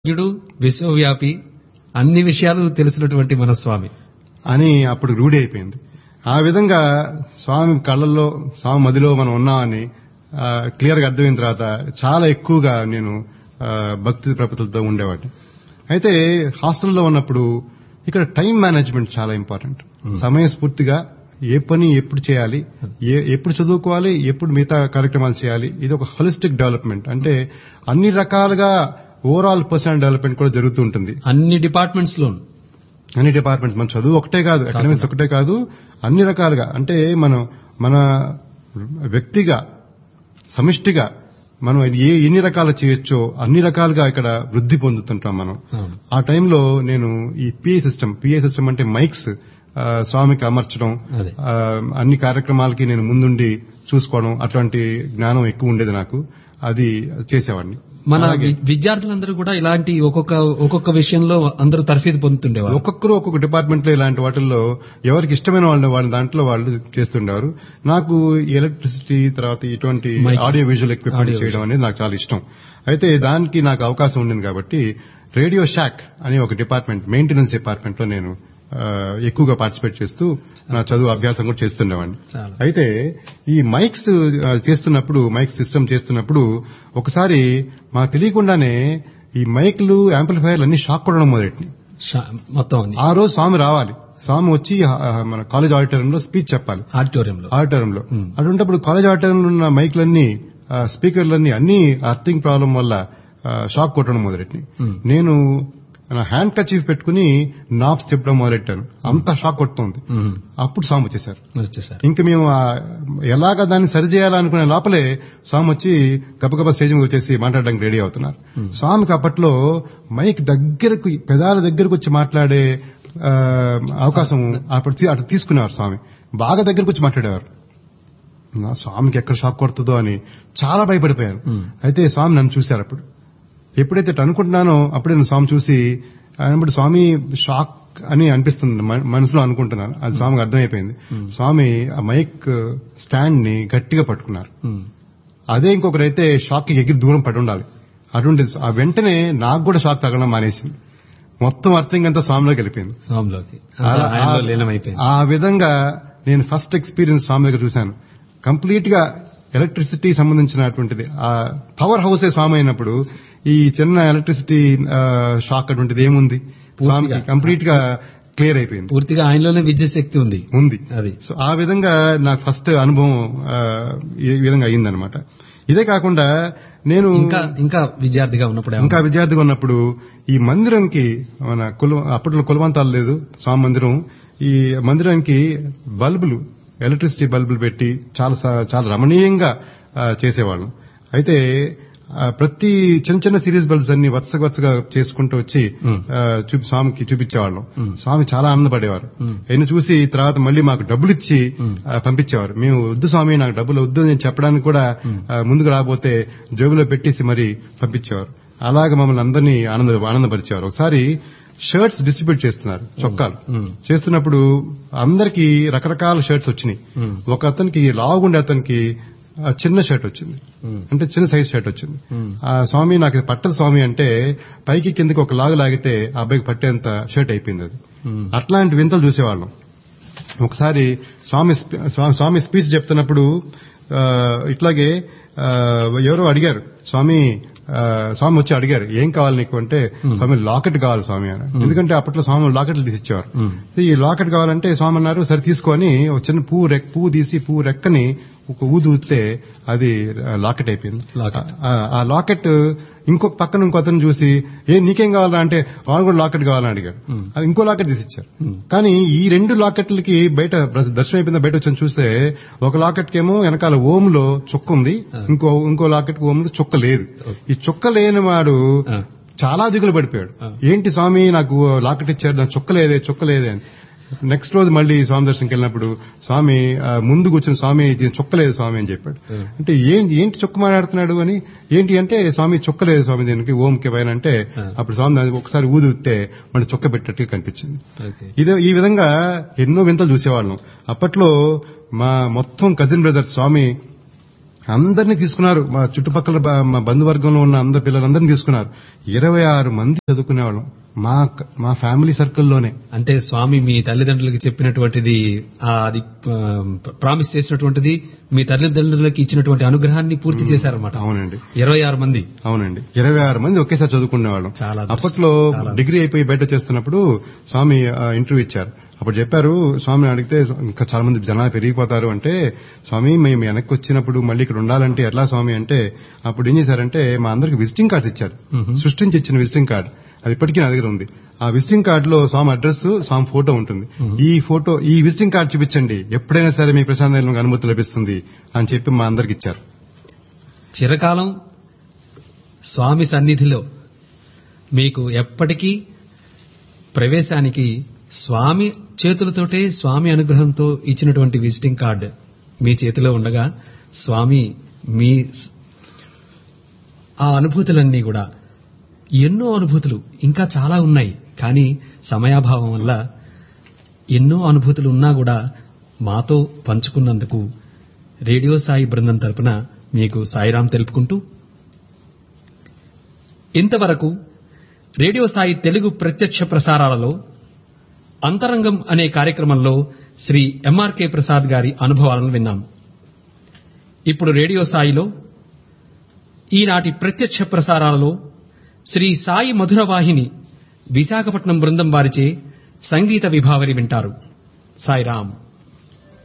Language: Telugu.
సర్వజ్ఞుడు విశ్వవ్యాపి అన్ని విషయాలు తెలిసినటువంటి మన స్వామి అని అప్పుడు రూఢి అయిపోయింది ఆ విధంగా స్వామి కళ్ళల్లో స్వామి మదిలో మనం ఉన్నామని క్లియర్ గా అర్థమైన తర్వాత చాలా ఎక్కువగా నేను ఆ, భక్తి ప్రపతులతో ఉండేవాడిని అయితే హాస్టల్లో ఉన్నప్పుడు ఇక్కడ టైం మేనేజ్మెంట్ చాలా ఇంపార్టెంట్ సమయస్ఫూర్తిగా ఏ పని ఎప్పుడు చేయాలి ఏ ఎప్పుడు చదువుకోవాలి ఎప్పుడు మిగతా కార్యక్రమాలు చేయాలి ఇది ఒక హోలిస్టిక్ డెవలప్మెంట్ అంటే అన్ని రకాలుగా ఓవరాల్ పర్సనల్ డెవలప్మెంట్ కూడా జరుగుతూ ఉంటుంది అన్ని డిపార్ట్మెంట్స్ లో అన్ని డిపార్ట్మెంట్స్ మన చదువు ఒకటే కాదు అకాడమిక్స్ ఒకటే కాదు అన్ని రకాలుగా అంటే మనం మన వ్యక్తిగా సమిష్టిగా మనం ఏ ఎన్ని రకాలు చేయొచ్చో అన్ని రకాలుగా ఇక్కడ వృద్ధి పొందుతుంటాం మనం అవును. ఆ టైంలో నేను ఈ పిఏ సిస్టమ్ పిఏ సిస్టమ్ అంటే మైక్స్ ఆ, స్వామికి అమర్చడం అదే. ఆ, అన్ని కార్యక్రమాలకి నేను ముందుండి చూసుకోవడం అటువంటి జ్ఞానం ఎక్కువ ఉండేది నాకు అది చేసేవాడిని మన అలాగే వి- విద్యార్థులందరూ కూడా ఇలాంటి ఒక్కొక్క ఒక్కొక్క విషయంలో అందరూ తర్ఫీదు పొందుతుండేవారు ఒక్కొక్కరు ఒక్కొక్క డిపార్ట్మెంట్ లో ఇలాంటి వాటిల్లో ఎవరికి ఇష్టమైన వాళ్ళు వాళ్ళ దాంట్లో వాళ్ళు చేస్తుండేవారు నాకు ఎలక్ట్రిసిటీ తర్వాత ఇటువంటి Mic. Audio visual equipment Audio చేయడం అనేది నాకు చాలా ఇష్టం అయితే దానికి నాకు అవకాశం ఉండింది కాబట్టి రేడియో షాక్ అనే ఒక డిపార్ట్మెంట్ మెయింటెనెన్స్ డిపార్ట్మెంట్ లో నేను ఆ, ఎక్కువగా పార్టిసిపేట్ చేస్తూ నా చదువు అభ్యాసం కూడా చేస్తుండేవాడిని చాలా. అయితే ఈ మైక్స్ ఆ, చేస్తున్నప్పుడు మైక్ సిస్టమ్ చేస్తున్నప్పుడు ఒకసారి మాకు తెలియకుండానే ఈ మైక్లు యాంప్లిఫైర్లు అన్ని షాక్ కొట్టడం మొదలెట్టినాయి షా- మొత్తం అన్ని ఆ రోజు స్వామి రావాలి స్వామి వచ్చి ఆ, ఆ, మన కాలేజ్ ఆడిటోరియంలో స్పీచ్ చెప్పాలి ఆడిటోరియంలో ఆడిటోరియంలో Hmm. అటువంటిప్పుడు కాలేజ్ ఆడిటోరియంలో ఉన్న మైక్లన్నీ ఆ, స్పీకర్లన్నీ అన్ని అర్థింగ్ ప్రాబ్లం వల్ల ఆ, షాక్ కొట్టడం మొదలెట్టినాయి Hmm. నేను నా హ్యాండ్ కచీఫ్ పెట్టుకుని నాబ్స్ తిప్పడం మొదలెట్టాను అంతా షాక్ కొడుతుంది ఉమ్. అప్పుడు స్వామి వచ్చేసారు వచ్చేసారు ఇంక మేము ఆ ఎలాగ దాన్ని సరిచేయాలనుకునే లోపలే స్వామి వచ్చి గబగబా స్టేజ్ మీద వచ్చేసి మాట్లాడడానికి రెడీ అవుతున్నారు స్వామికి అప్పట్లో మైక్ దగ్గరకు పెదాల దగ్గరకు వచ్చి మాట్లాడే ఆ, అవకాశం అప్పుడు తీ- అటు తీసుకునేవారు స్వామి బాగా దగ్గరకు వచ్చి మాట్లాడేవారు నా స్వామికి ఎక్కడ షాక్ కొడుతుందో అని చాలా భయపడిపోయాను Hmm. అయితే స్వామి నన్ను చూశారు అప్పుడు ఎప్పుడైతే ఇటు అనుకుంటున్నానో అప్పుడే నేను స్వామి చూసి అన్నప్పుడు స్వామి షాక్ అని అనిపిస్తుంది మ- మనసులో అనుకుంటున్నాను అది స్వామికి అర్థమైపోయింది స్వామి ఆ మైక్ స్టాండ్ ని గట్టిగా పట్టుకున్నారు ఉమ్. అదే ఇంకొకరైతే షాక్ కి ఎగిరి దూరం పడి ఉండాలి అటువంటి ఆ వెంటనే నాకు కూడా షాక్ తగలడం మానేసింది మొత్తం అర్థం అంతా స్వామిలోకి వెళ్ళిపోయింది స్వామిలోకి అలా- అంతా ఆయనలో ఆ- లీనమైపోయింది ఆ విధంగా నేను ఫస్ట్ ఎక్స్పీరియన్స్ స్వామి దగ్గర చూశాను కంప్లీట్ గా ఎలక్ట్రిసిటీ సంబంధించినటువంటిది ఆ పవర్ హౌసే స్వామి అయినప్పుడు ఈ చిన్న ఎలక్ట్రిసిటీ షాక్ అటువంటిది ఏముంది స్వామికి కంప్లీట్ గా క్లియర్ అయిపోయింది పూర్తిగా ఆయనలోనే విద్యుత్ శక్తి ఉంది ఉంది అది సో ఆ విధంగా నాకు ఫస్ట్ అనుభవం ఆ, ఈ విధంగా అయిందనమాట ఇదే కాకుండా నేను ఇంకా ఇంకా విద్యార్థిగా ఉన్నప్పుడు ఇంకా విద్యార్థిగా ఉన్నప్పుడు ఈ మందిరంకి మన కుల అప్పట్లో కులవంతాలు లేదు స్వామి మందిరం ఈ మందిరానికి బల్బులు ఎలక్ట్రిసిటీ బల్బులు పెట్టి చాలా స- చాలా రమణీయంగా ఆ, చేసేవాళ్ళం అయితే ఆ, ప్రతి చిన్న చిన్న సిరీస్ బల్బ్స్ అన్ని వరుస వరుసగా చేసుకుంటూ వచ్చి Hmm. ఆ, చూపి స్వామికి చూపించేవాళ్ళం Hmm. స్వామి చాలా ఆనందపడేవారు Hmm. ఆయన చూసి తర్వాత మళ్ళీ మాకు డబ్బులు ఇచ్చి Hmm. ఆ, పంపించేవారు మేము వద్దు స్వామి నాకు డబ్బులు వద్దు అని చెప్పడానికి కూడా ఆ, ముందుకు రాబోతే జేబులో పెట్టేసి మరి పంపించేవారు అలాగ మమ్మల్ని అందరినీ ఆనంద ఆనందపరిచేవారు ఒకసారి షర్ట్స్ డిస్ట్రిబ్యూట్ చేస్తున్నారు చొక్కాలు Hmm. చేస్తున్నప్పుడు అందరికి రకరకాల షర్ట్స్ వచ్చినాయి Hmm. ఒక అతనికి లావుగుండే అతనికి ఆ, చిన్న షర్ట్ వచ్చింది ఉమ్. అంటే చిన్న సైజ్ షర్ట్ వచ్చింది Hmm. ఆ స్వామి నాకు ఇది పట్టదు స్వామి అంటే పైకి కిందకి ఒక లాగు లాగితే ఆ అబ్బాయికి పట్టేంత షర్ట్ అయిపోయింది అది ఉమ్. అట్లాంటి వింతలు చూసేవాళ్ళం ఒకసారి స్వామి స్పీ- స్వా- స్వామి స్పీచ్ చెప్తున్నప్పుడు ఆ, ఇట్లాగే ఆ, ఎవరో అడిగారు స్వామి ఆ, స్వామి వచ్చి అడిగారు ఏం కావాలి నీకు అంటే స్వామి లాకెట్ కావాలి స్వామి అని ఎందుకంటే అప్పట్లో స్వామి లాకెట్లు తీసిచ్చేవారు Hmm. ఈ లాకెట్ కావాలంటే స్వామి అన్నారు సరే తీసుకొని ఒక చిన్న పువ్వు రెక్ పువ్వు తీసి పువ్వు రెక్కని ఒక ఊదు ఊదితే అది లాకెట్ అయిపోయింది లాకెట్. ఆ ఆ లాకెట్ ఇంకొక పక్కన ఇంకో అతను చూసి ఏ నీకేం కావాలా అంటే వాడు కూడా లాకెట్ కావాలని అడిగాడు అది ఇంకో లాకెట్ తీసిచ్చారు కానీ ఈ రెండు లాకెట్లకి బయట ప్ర- దర్శనం అయిపోయిందా బయట వచ్చి చూస్తే ఒక లాకెట్ కేమో వెనకాల ఓం లో చుక్క ఉంది ఇంకో ఇంకో లాకెట్ ఓం లో చుక్క లేదు ఈ చుక్క లేని వాడు ఆ. చాలా దిగులు పడిపోయాడు ఆ. ఏంటి స్వామి నాకు లాకెట్ ఇచ్చారు దాని చుక్క లేదే చుక్క లేదే అని నెక్స్ట్ రోజు మళ్ళీ స్వామి దర్శనంకి వెళ్ళినప్పుడు స్వామి ఆ, ముందు కూర్చుని స్వామి ఇది చుక్కలేదు స్వామి అని చెప్పాడు Hmm. అంటే ఏంటి ఏంటి చుక్క మాట్లాడుతున్నాడు అని ఏంటి అంటే స్వామి చుక్కలేదు స్వామి దీనికి ఓంకి పైన అంటే Hmm. అప్పుడు స్వామి దాన్ని ఒకసారి ఊదితే మళ్ళీ చుక్క పెట్టినట్టుగా కనిపించింది ఓకే ఇదే ఈ విధంగా ఎన్నో వింతలు చూసేవాళ్ళం అప్పట్లో మా మొత్తం కజిన్ బ్రదర్స్ స్వామి అందరినీ తీసుకున్నారు మా చుట్టుపక్కల బ- మా బంధువర్గంలో ఉన్న అందరి పిల్లలందరినీ తీసుకున్నారు ఇరవై ఆరు మంది చదువుకునేవాళ్ళం మా మా ఫ్యామిలీ సర్కిల్లోనే అంటే స్వామి మీ తల్లిదండ్రులకి చెప్పినటువంటిది ఆ, అది ప్రామిస్ చేసినటువంటిది మీ తల్లిదండ్రులకి ఇచ్చినటువంటి అనుగ్రహాన్ని పూర్తి చేశారన్నమాట అవునండి ఇరవై ఆరు మంది అవునండి ఇరవై ఆరు మంది ఒకేసారి చదువుకునేవాళ్ళం చాలా అదృష్టం. అప్పట్లో చాలా డిగ్రీ అయిపోయి బయట చేస్తున్నప్పుడు స్వామి ఆ, ఇంటర్వ్యూ ఇచ్చారు అప్పుడు చెప్పారు స్వామి అడిగితే ఇంకా చాలా మంది జనాలు పెరిగిపోతారు అంటే స్వామి మేము వెనక్కి వచ్చినప్పుడు మళ్ళీ ఇక్కడ ఉండాలంటే ఎట్లా స్వామి అంటే అప్పుడు ఏం చేశారంటే మా అందరికి విజిటింగ్ కార్డ్స్ ఇచ్చారు మ్మ్. సృష్టించి ఇచ్చిన విజిటింగ్ కార్డ్ అది ఇప్పటికీ నా దగ్గర ఉంది ఆ విజిటింగ్ కార్డ్ లో స్వామి అడ్రస్ స్వామి ఫోటో ఉంటుంది ఈ ఫోటో ఈ విజిటింగ్ కార్డ్ చూపించండి ఎప్పుడైనా సరే మీ ప్రశాంత అనుమతి లభిస్తుంది అని చెప్పి మా అందరికి ఇచ్చారు చిరకాలం స్వామి సన్నిధిలో మీకు ఎప్పటికీ ప్రవేశానికి స్వామి చేతులతోటే స్వామి అనుగ్రహంతో ఇచ్చినటువంటి విజిటింగ్ కార్డు మీ చేతిలో ఉండగా స్వామి మీ స్- ఆ అనుభూతులన్నీ కూడా ఎన్నో అనుభూతులు ఇంకా చాలా ఉన్నాయి కానీ సమయాభావం వల్ల ఎన్నో అనుభూతులు ఉన్నా కూడా మాతో పంచుకున్నందుకు రేడియో సాయి బృందం తరపున మీకు సాయిరాం తెలుపుకుంటూ ఇంతవరకు రేడియో సాయి తెలుగు ప్రత్యక్ష ప్రసారాలలో అంతరంగం అనే కార్యక్రమంలో శ్రీ ఎంఆర్కే ప్రసాద్ గారి అనుభవాలను విన్నాం ఇప్పుడు రేడియో సాయిలో ఈనాటి ప్రత్యక్ష ప్రసారాలలో శ్రీ సాయి మధుర వాహిని విశాఖపట్నం బృందం వారిచే సంగీత విభావరి వింటారు సాయిరాం